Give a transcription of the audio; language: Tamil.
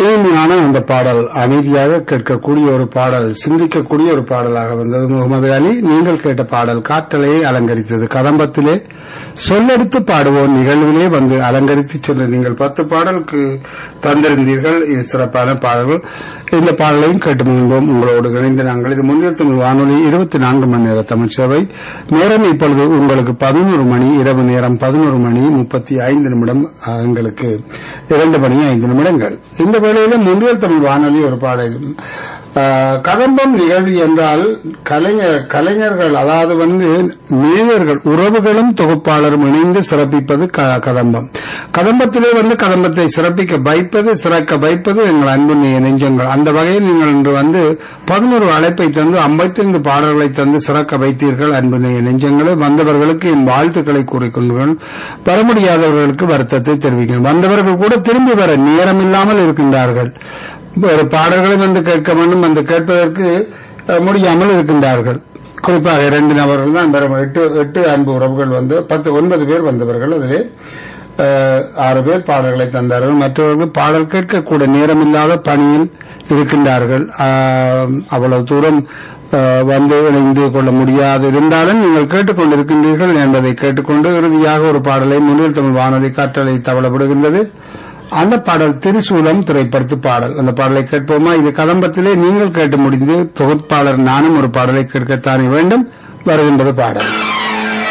இனிமையான அந்த பாடல் அமைதியாக கேட்கக்கூடிய ஒரு பாடல் சிந்திக்கக்கூடிய ஒரு பாடலாக வந்தது முகமது அலி நீங்கள் கேட்ட பாடல் காற்றலையை அலங்கரித்தது கதம்பத்திலே சொல்லெடுத்து பாடுவோம் நிகழ்விலே வந்து அலங்கரித்து சென்ற நீங்கள் பத்து பாடலுக்கு தந்திருந்தீர்கள் இது சிறப்பான பாடல்கள் இந்த பாடலையும் கேட்டு முன்போம் உங்களோடு இணைந்து நாங்கள் இது முன்னில் தமிழ் வானொலி இருபத்தி நான்கு மணி நேர தமிழ் சேவை நேரம் இப்பொழுது உங்களுக்கு பதினோரு மணி இரவு நேரம் பதினோரு மணி முப்பத்தி ஐந்து நிமிடம் அஹ், எங்களுக்கு இரண்டு மணி ஐந்து நிமிடங்கள் இந்த வேளையில முன்னில் தமிழ் வானொலி ஒரு பாடல் அஹ், கதம்பம் நிகழ்வு என்றால் கலைஞர் கலைஞர்கள் அதாவது வந்து மேயர்கள் உறவுகளும் தொகுப்பாளரும் இணைந்து சிறப்பிப்பது க- கதம்பம் கதம்பத்திலே வந்து கதம்பத்தை சிறப்பிக்க வைப்பது சிறக்க வைப்பது எங்கள் அன்பு நெ- நெஞ்சங்கள் அந்த வகையில் நீங்கள் இன்று வந்து பதினோரு அழைப்பை தந்து 55 பாடல்களை தந்து சிறக்க வைத்தீர்கள் அன்பு நெ- நெஞ்சங்களே வந்தவர்களுக்கு என் வாழ்த்துக்களை கூறிக்கொள்கிறேன் வர முடியாதவர்களுக்கு வருத்தத்தை தெரிவிக்கிறேன் வந்தவர்கள் கூட திரும்பி வர நேரமில்லாமல் இருக்கின்றார்கள் ஒரு பாடல்களை வந்து கேட்க வேண்டும் வந்து கேட்பதற்கு அஹ், முடியாமல் இருக்கின்றார்கள் குறிப்பாக இரண்டு நபர்கள் தான் வரும். எட்டு எட்டு அன்பு உறவுகள் வந்து பத்து ஒன்பது பேர் வந்தவர்கள் அதிலே அஹ், ஆறு பேர் பாடல்களை தந்தார்கள் மற்றவர்கள் பாடல் கேட்கக்கூட நேரமில்லாத பணியில் இருக்கின்றார்கள் ஆஹ், அவ்வளவு தூரம் அஹ், வந்து இணைந்து கொள்ள முடியாது இருந்தாலும் நீங்கள் கேட்டுக்கொண்டிருக்கின்றீர்கள் என்பதை கேட்டுக்கொண்டு இறுதியாக ஒரு பாடலை முன்னில் தமிழ் வானொலி காற்றலை தவளப்படுகின்றது அந்த பாடல் திரிசூலம் திரைப்படத்து பாடல் அந்த பாடலை கேட்போமா இது கதம்பத்திலே நீங்கள் கேட்டு முடிந்து தொகுப்பாளர் நானும் ஒரு பாடலை கேட்கத்தானே வேண்டும் வருகின்றது பாடல்